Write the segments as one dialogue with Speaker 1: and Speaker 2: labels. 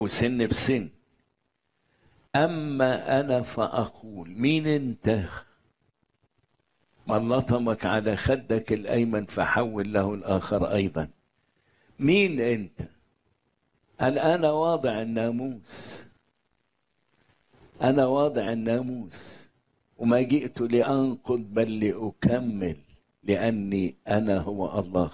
Speaker 1: وسن بسن أما أنا فأقول مين أنت من لطمك على خدك الأيمن فحول له الآخر أيضا مين أنت قال أنا واضع الناموس أنا واضع الناموس وما جئت لأنقض بل لأكمل لأني أنا هو الله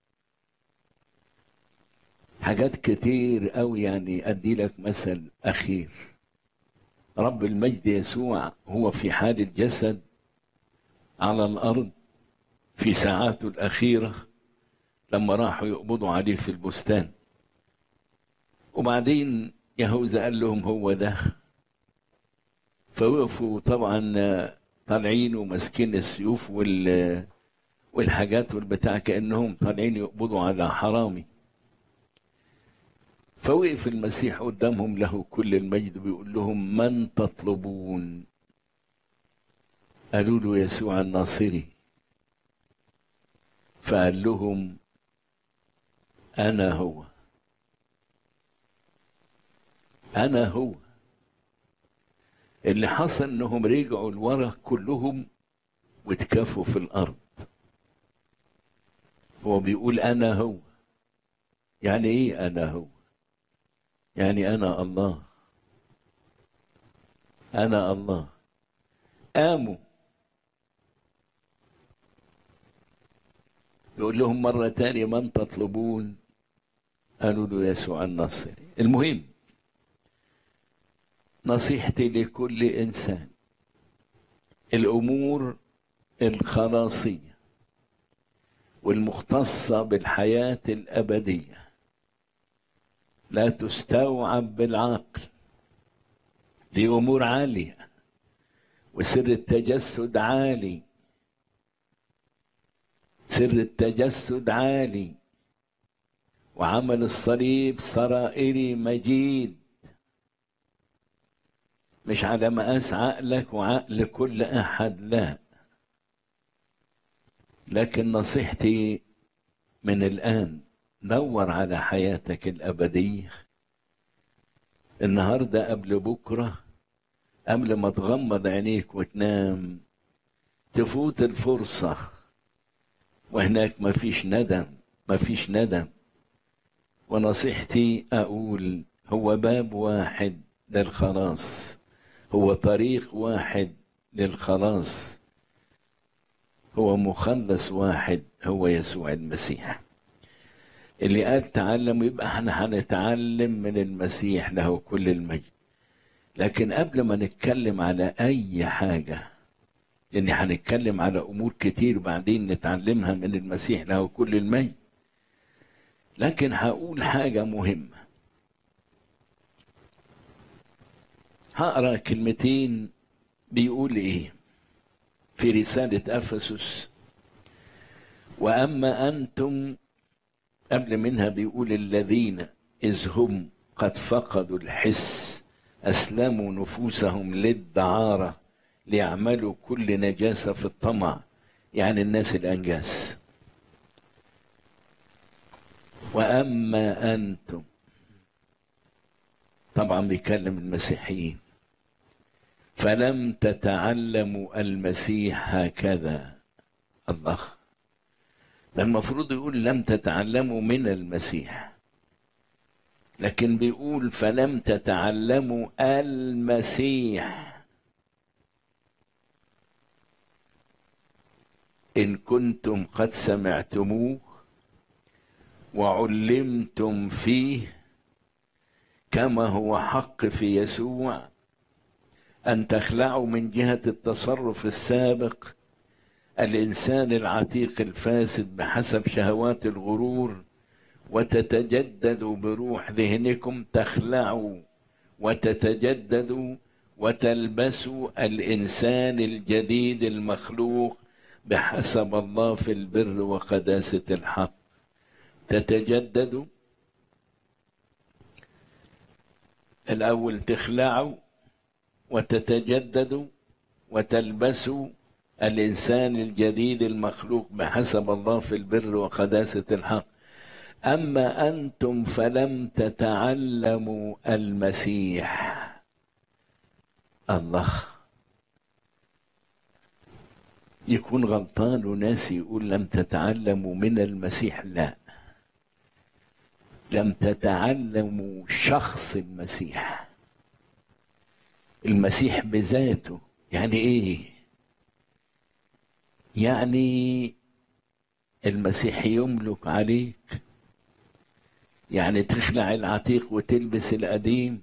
Speaker 1: حاجات كتير أوي يعني أدي لك مثل أخير رب المجد يسوع هو في حال الجسد على الأرض في ساعاته الأخيرة لما راحوا يقبضوا عليه في البستان وبعدين يهوذا قال لهم هو ده فوقفوا طبعا طالعين وماسكين السيوف وال والحاجات والبتاع كانهم طالعين يقبضوا على حرامي فوقف المسيح قدامهم له كل المجد بيقول لهم من تطلبون قالوا له يسوع الناصري فقال لهم انا هو انا هو اللي حصل انهم رجعوا لورا كلهم واتكفوا في الارض هو بيقول انا هو يعني ايه انا هو يعني انا الله انا الله قاموا يقول لهم مرة تانية من تطلبون قالوا له يسوع الناصري المهم نصيحتي لكل انسان الامور الخلاصيه والمختصه بالحياه الابديه لا تستوعب بالعقل دي امور عاليه وسر التجسد عالي سر التجسد عالي وعمل الصليب سرائري مجيد مش على مقاس عقلك وعقل كل احد لا لكن نصيحتي من الان دور على حياتك الابديه النهارده قبل بكره قبل ما تغمض عينيك وتنام تفوت الفرصه وهناك مفيش ندم مفيش ندم ونصيحتي اقول هو باب واحد للخلاص هو طريق واحد للخلاص هو مخلص واحد هو يسوع المسيح اللي قال تعلموا يبقى احنا هنتعلم من المسيح له كل المجد لكن قبل ما نتكلم على اي حاجه لان هنتكلم على امور كتير بعدين نتعلمها من المسيح له كل المجد لكن هقول حاجه مهمه هقرا كلمتين بيقول ايه في رساله افسس واما انتم قبل منها بيقول الذين اذ هم قد فقدوا الحس اسلموا نفوسهم للدعاره ليعملوا كل نجاسه في الطمع يعني الناس الانجاس واما انتم طبعا بيكلم المسيحيين فلم تتعلموا المسيح هكذا الله ده المفروض يقول لم تتعلموا من المسيح لكن بيقول فلم تتعلموا المسيح ان كنتم قد سمعتموه وعلمتم فيه كما هو حق في يسوع ان تخلعوا من جهه التصرف السابق الانسان العتيق الفاسد بحسب شهوات الغرور وتتجددوا بروح ذهنكم تخلعوا وتتجددوا وتلبسوا الانسان الجديد المخلوق بحسب الله في البر وقداسه الحق تتجددوا الاول تخلعوا وتتجددوا وتلبسوا الانسان الجديد المخلوق بحسب الله في البر وقداسه الحق أما أنتم فلم تتعلموا المسيح الله يكون غلطان وناس يقول لم تتعلموا من المسيح لا لم تتعلموا شخص المسيح المسيح بذاته يعني ايه يعني المسيح يملك عليك يعني تخلع العتيق وتلبس القديم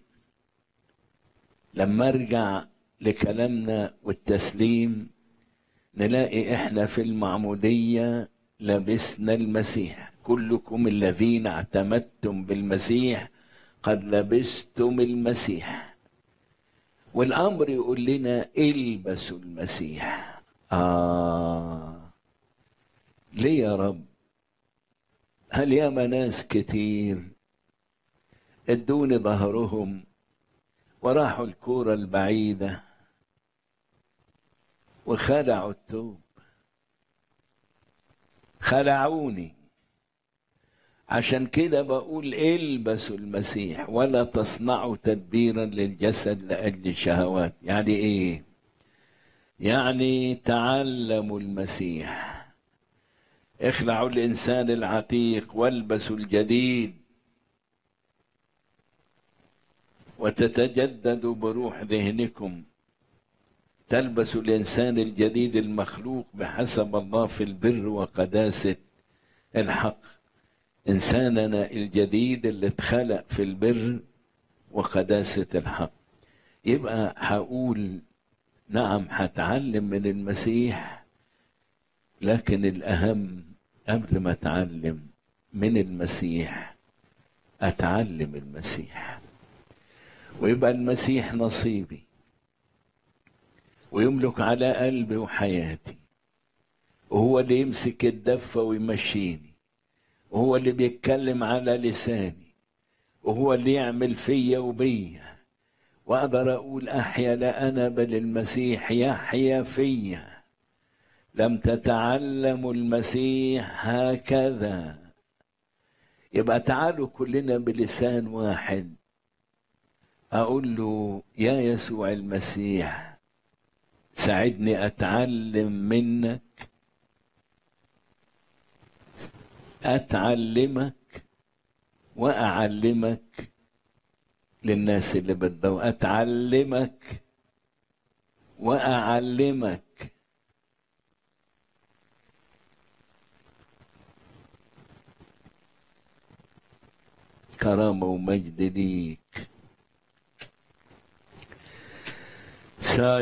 Speaker 1: لما ارجع لكلامنا والتسليم نلاقي احنا في المعمودية لبسنا المسيح كلكم الذين اعتمدتم بالمسيح قد لبستم المسيح والامر يقول لنا البسوا المسيح آه ليه يا رب هل ياما ناس كتير ادوني ظهرهم وراحوا الكورة البعيدة وخلعوا التوب خلعوني عشان كده بقول البسوا المسيح ولا تصنعوا تدبيرا للجسد لأجل الشهوات يعني ايه يعني تعلموا المسيح اخلعوا الانسان العتيق والبسوا الجديد وتتجددوا بروح ذهنكم تلبسوا الانسان الجديد المخلوق بحسب الله في البر وقداسه الحق انساننا الجديد اللي اتخلق في البر وقداسه الحق يبقى هقول نعم هتعلم من المسيح لكن الأهم قبل ما أتعلم من المسيح أتعلم المسيح ويبقى المسيح نصيبي ويملك على قلبي وحياتي وهو اللي يمسك الدفة ويمشيني وهو اللي بيتكلم على لساني وهو اللي يعمل فيا وبيا واقدر اقول احيا لا انا بل المسيح يحيا فيا لم تتعلموا المسيح هكذا يبقى تعالوا كلنا بلسان واحد اقول له يا يسوع المسيح ساعدني اتعلم منك اتعلمك واعلمك للناس اللي بدها اتعلمك واعلمك كرامة ومجد ليك